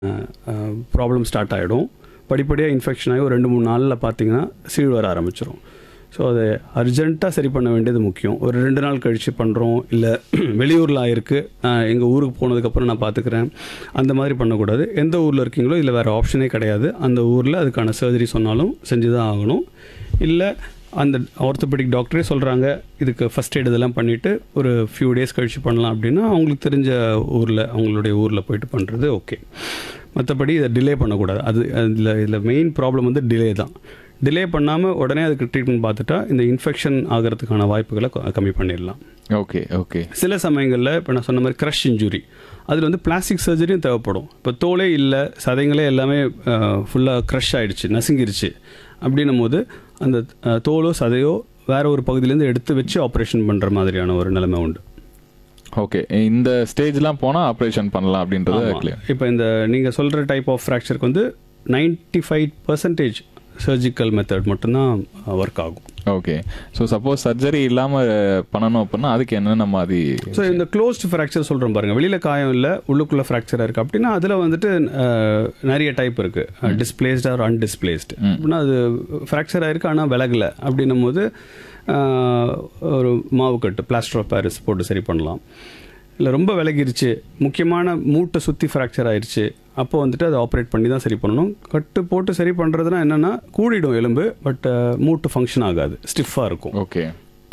problem start ஆகிடும் படிப்படியாக infection ஆகி ஒரு ரெண்டு மூணு நாளில் பார்த்தீங்கன்னா சீழ் வர ஆரம்பிச்சிடும் ஸோ அதை அர்ஜென்ட்டாக சரி பண்ண வேண்டியது முக்கியம் ஒரு ரெண்டு நாள் கழித்து பண்ணுறோம் இல்லை வெளியூரில் ஆயிருக்கு நான் எங்கள் ஊருக்கு போனதுக்கப்புறம் நான் பார்த்துக்கிறேன் அந்த மாதிரி பண்ணக்கூடாது எந்த ஊரில் இருக்கீங்களோ இல்லை வேறு ஆப்ஷனே கிடையாது அந்த ஊரில் அதுக்கான சர்ஜரி சொன்னாலும் செஞ்சு தான் ஆகணும் இல்லை அந்த ஆர்த்தோபெடிக் டாக்டரே சொல்கிறாங்க இதுக்கு ஃபஸ்ட் எய்ட் இதெல்லாம் பண்ணிவிட்டு ஒரு ஃபியூ டேஸ் கழித்து பண்ணலாம் அப்படின்னா அவங்களுக்கு தெரிஞ்ச ஊரில் அவங்களுடைய ஊரில் போயிட்டு பண்ணுறது ஓகே மற்றபடி இதை டிலே பண்ணக்கூடாது அது அதில் இதில் மெயின் ப்ராப்ளம் வந்து டிலே தான் டிலே பண்ணாமல் உடனே அதுக்கு ட்ரீட்மெண்ட் பார்த்துட்டா இந்த இன்ஃபெக்ஷன் ஆகிறதுக்கான வாய்ப்புகளை கொ- கம்மி பண்ணிடலாம் ஓகே ஓகே சில சமயங்களில் இப்போ நான் சொன்ன மாதிரி க்ரஷ் இன்ஜுரி அதில் வந்து பிளாஸ்டிக் சர்ஜரியும் தேவைப்படும் இப்போ தோலே இல்லை சதைங்களே எல்லாமே ஃபுல்லாக க்ரஷ் ஆயிடுச்சு நசுங்கிருச்சு அப்படின்னும் போது அந்த அஹ், தோலோ சதையோ வேற ஒரு பகுதியிலேருந்து எடுத்து வச்சு ஆப்ரேஷன் பண்ணுற மாதிரியான ஒரு நிலைமை உண்டு ஓகே இந்த ஸ்டேஜ்லாம் போனால் ஆப்ரேஷன் பண்ணலாம் அப்படின்றது கிளியர் இப்போ இந்த நீங்கள் சொல்கிற டைப் ஆஃப் ஃப்ராக்சருக்கு வந்து 95% ஃபைவ் பர்சன்டேஜ் சர்ஜிக்கல் மெத்தட் மட்டும்தான் ஒர்க் ஆகும் ஓகே ஸோ சப்போஸ் சர்ஜரி இல்லாமல் பண்ணணும் அப்படின்னா அதுக்கு என்னென்ன மாதிரி ஸோ இந்த க்ளோஸ்ட் ஃப்ராக்சர் சொல்கிறோம் பாருங்கள் வெளியில் காயம் இல்லை உள்ளுக்குள்ளே ஃப்ராக்சராக இருக்குது அப்படின்னா அதில் வந்துட்டு அஹ், நிறைய டைப் இருக்குது டிஸ்பிளேஸ்ட் ஆர் அன்டிஸ்பிளேஸ்டு அப்படின்னா அது ஃப்ராக்சர் ஆயிருக்கு ஆனால் விலகலை அப்படின்னும் போது அஹ், ஒரு மாவுக்கட்டு பிளாஸ்டர் ஆஃப் பாரிஸ் போட்டு சரி பண்ணலாம் இல்லை ரொம்ப விலகிருச்சு முக்கியமான மூட்டை சுற்றி ஃப்ராக்சர் ஆயிருச்சு அப்போ வந்துட்டு அதை ஆப்ரேட் பண்ணி தான் சரி பண்ணணும் கட்டு போட்டு சரி பண்ணுறதுனா என்னென்னா கூடிடும் எலும்பு பட் மூட்டு ஃபங்க்ஷன் ஆகாது ஸ்டிஃபாக இருக்கும் ஓகே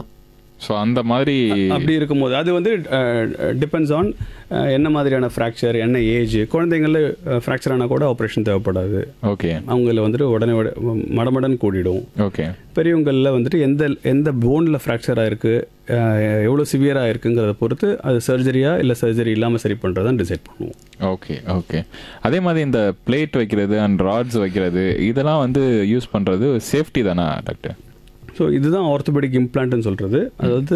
ஸோ அந்த மாதிரி அப்படி இருக்கும்போது அது வந்து டிபெண்ட்ஸ் ஆன் என்ன மாதிரியான ஃப்ராக்சர் என்ன ஏஜ் குழந்தைங்களில் ஃப்ராக்சர் ஆனால் கூட ஆப்ரேஷன் தேவைப்படாது ஓகே அவங்கள வந்துட்டு உடனே உட- மடமடன் கூடிடும் ஓகே பெரியவங்களில் வந்துட்டு எந்த எந்த போனில் ஃப்ராக்சர் ஆயிருக்கு அஹ், எவ்வளோ சிவியராக இருக்குங்கிறத பொறுத்து அது சர்ஜரியா இல்லை சர்ஜரி இல்லாமல் சரி பண்ணுறதான் டிசைட் பண்ணுவோம் ஓகே ஓகே அதே மாதிரி இந்த பிளேட் வைக்கிறது அண்ட் ராட்ஸ் வைக்கிறது இதெல்லாம் வந்து யூஸ் பண்ணுறது சேஃப்டி தானே டாக்டர் ஸோ இதுதான் ஆர்த்தோபெடிக் இம்ப்ளான்ட்னு சொல்கிறது அதாவது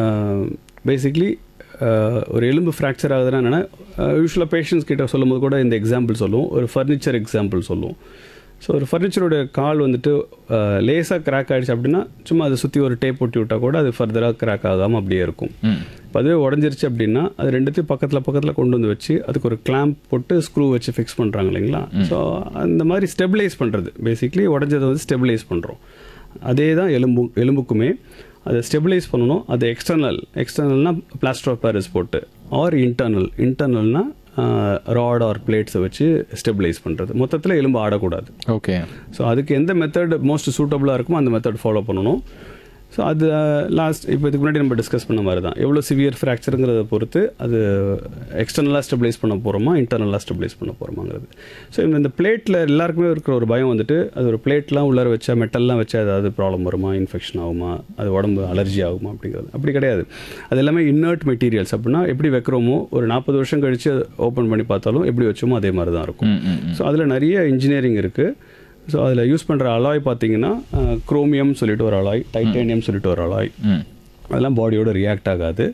பேசிக்லி ஒரு எலும்பு ஃப்ராக்சர் ஆகுதுன்னா என்னென்னா யூஸ்வலாக பேஷண்ட்ஸ் கிட்ட சொல்லும்போது கூட இந்த எக்ஸாம்பிள் சொல்லுவோம் ஒரு ஃபர்னிச்சர் எக்ஸாம்பிள் சொல்லுவோம் ஸோ ஒரு ஃபர்னிச்சரோட கால் வந்துட்டு லேசாக கிராக் ஆயிடுச்சு அப்படின்னா சும்மா அதை சுற்றி ஒரு டேப் ஒட்டி விட்டால் கூட அது ஃபர்தராக கிராக் ஆகாமல் அப்படியே இருக்கும் ம் இப்போ அதுவே உடஞ்சிருச்சு அப்படின்னா அது ரெண்டுத்தையும் பக்கத்தில் பக்கத்தில் கொண்டு வந்து வச்சு அதுக்கு ஒரு கிளாம்ப் போட்டு ஸ்க்ரூ வச்சு ஃபிக்ஸ் பண்ணுறாங்க இல்லைங்களா ஸோ அந்த மாதிரி ஸ்டெபிலைஸ் பண்ணுறது பேசிக்லி உடஞ்சதை வந்து ஸ்டெபிலைஸ் பண்ணுறோம் அதே தான் எலும்பு எலும்புக்குமே அதை ஸ்டெபிலைஸ் பண்ணணும் அது எக்ஸ்டர்னல் எக்ஸ்டர்னல்னா பிளாஸ்டர் ஆஃப் பாரிஸ் போட்டு ஆர் இன்டர்னல் இன்டர்னல்னா ராட் ஆர் பிளேட்ஸை வச்சு ஸ்டெபிலைஸ் பண்ணுறது மொத்தத்தில் எலும்பு ஆடக்கூடாது ஓகே ஸோ அதுக்கு எந்த மெத்தட் மோஸ்ட் சூட்டபுளாக இருக்குமோ அந்த மெத்தட் ஃபாலோ பண்ணணும் ஸோ அது லாஸ்ட் இப்போ இதுக்கு முன்னாடி நம்ம டிஸ்கஸ் பண்ண மாதிரி தான் எவ்வளோ சிவியர் ஃப்ராக்சருங்கிறத பொறுத்து அது எக்ஸ்டர்னலாக ஸ்டெபிலைஸ் பண்ண போகிறோமா இன்டர்னலாக ஸ்டெபிலைஸ் பண்ண போகிறோமாங்கிறது ஸோ இந்த பிளேட்டில் எல்லாருக்குமே இருக்கிற ஒரு பயம் வந்துட்டு அது ஒரு பிளேட்லாம் உள்ளார வச்சா மெட்டல்லாம் வச்சா ஏதாவது ப்ராப்ளம் வருமா இன்ஃபெக்ஷன் ஆகுமா அது உடம்பு அலர்ஜி ஆகுமா அப்படிங்கிறது அப்படி கிடையாது அது எல்லாமே இன்னர்ட் மெட்டீரியல்ஸ் அப்படின்னா எப்படி வைக்கிறோமோ ஒரு நாற்பது வருஷம் கழித்து ஓப்பன் பண்ணி பார்த்தாலும் எப்படி வச்சோமோ அதே மாதிரி தான் இருக்கும் ம் ம் ஸோ அதில் நிறைய இன்ஜினியரிங் இருக்குது ஸோ அதில் யூஸ் பண்ணுற அலாய் பார்த்தீங்கன்னா குரோமியம் சொல்லிட்டு ஒரு அலாய் டைட்டேனியம் சொல்லிட்டு ஒரு அலாய் ம் அதெல்லாம் பாடியோட ரியாக்ட் ஆகாது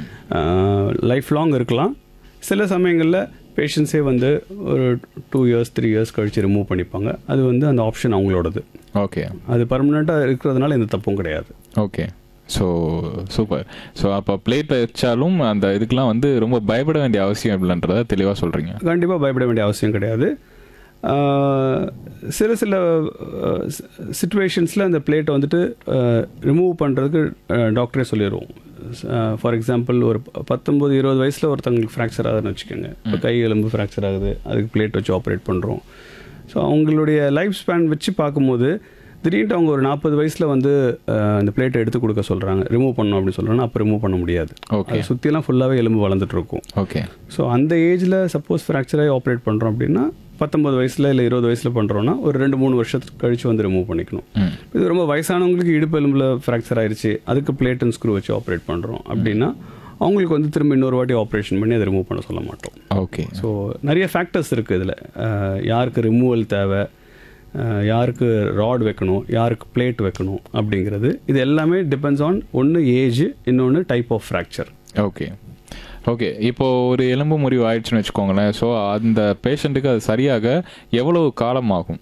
லைஃப் லாங் இருக்கலாம் சில சமயங்களில் பேஷண்ட்ஸே வந்து ஒரு டூ இயர்ஸ் த்ரீ இயர்ஸ் கழித்து ரிமூவ் பண்ணிப்பாங்க அது வந்து அந்த ஆப்ஷன் அவங்களோடது ஓகே அது பர்மனெண்ட்டாக இருக்கிறதுனால எந்த தப்பும் கிடையாது ஓகே ஸோ சூப்பர் ஸோ அப்போ பிளேட் வச்சாலும் அந்த இதுக்கெலாம் வந்து ரொம்ப பயப்பட வேண்டிய அவசியம் இல்லைன்றத தெளிவாக சொல்கிறீங்க கண்டிப்பாக பயப்பட வேண்டிய அவசியம் கிடையாது ஆஹ் சில சில சுச்சுவேஷன்ஸில் அந்த பிளேட்டை வந்துட்டு ரிமூவ் பண்ணுறதுக்கு டாக்டரே சொல்லிடுவோம் ஃபார் எக்ஸாம்பிள் ஒரு ப- பத்தொம்பது இருபது வயசில் ஒருத்தங்களுக்கு ஃப்ராக்சர் ஆகுதுன்னு வச்சுக்கோங்க இப்போ கை எலும்பு ஃப்ராக்சர் ஆகுது அதுக்கு பிளேட் வச்சு ஆப்ரேட் பண்ணுறோம் ஸோ அவங்களுடைய லைஃப் ஸ்பேன் வச்சு பார்க்கும்போது திடீர்னு அவங்க ஒரு நாற்பது வயசில் வந்து ஆஹ் அந்த பிளேட்டை எடுத்து கொடுக்க சொல்கிறாங்க ரிமூவ் பண்ணணும் அப்படின்னு சொல்கிறாங்கன்னா அப்போ ரிமூவ் பண்ண முடியாது ஓகே சுற்றிலாம் ஃபுல்லாகவே எலும்பு வளர்ந்துட்டு இருக்கும் ஓகே ஸோ அந்த ஏஜில் சப்போஸ் ஃப்ராக்சர் ஆகி ஆப்ரேட் பண்ணுறோம் அப்படின்னா பத்தொம்பது வயசில் இல்லை இருபது வயசில் பண்ணுறோன்னா ஒரு ரெண்டு மூணு வருஷத்துக்கு கழிச்சு வந்து ரிமூவ் பண்ணிக்கணும் ம் இது ரொம்ப வயசானவங்களுக்கு இடுப்பு எலும்பில் ஃப்ராக்சர் ஆயிருச்சு அதுக்கு பிளேட் அண்ட் ஸ்க்ரூ வச்சு ஆப்ரேட் பண்ணுறோம் அப்படின்னா அவங்களுக்கு வந்து திரும்ப இன்னொரு வாட்டி ஆப்ரேஷன் பண்ணி அதை ரிமூவ் பண்ண சொல்ல மாட்டோம் ஓகே ஸோ நிறைய ஃபேக்டர்ஸ் இருக்குது இதில் யாருக்கு ரிமூவல் தேவை அஹ், யாருக்கு ராட் வைக்கணும் யாருக்கு பிளேட் வைக்கணும் அப்படிங்கிறது இது எல்லாமே டிபெண்ட்ஸ் ஆன் ஒன்று ஏஜ் இன்னொன்று type of fracture okay okay இப்போ ஒரு எலும்பு முறிவு ஆயிடுச்சுன்னு வச்சுக்கோங்களேன் ஸோ அந்த பேஷண்ட்டுக்கு அது சரியாக எவ்வளவு காலம் ஆகும்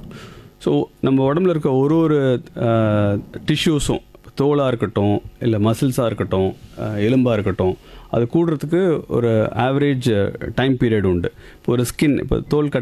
ஸோ நம்ம உடம்புல இருக்க ஒரு ஒரு டிஷ்யூஸும் தோலாக இருக்கட்டும் இல்லை மசில்ஸாக இருக்கட்டும் எலும்பாக இருக்கட்டும் அது கூடுறதுக்கு ஒரு ஆவரேஜ் டைம் பீரியட் உண்டு இப்போ ஒரு ஸ்கின் இப்போ தோல் கட்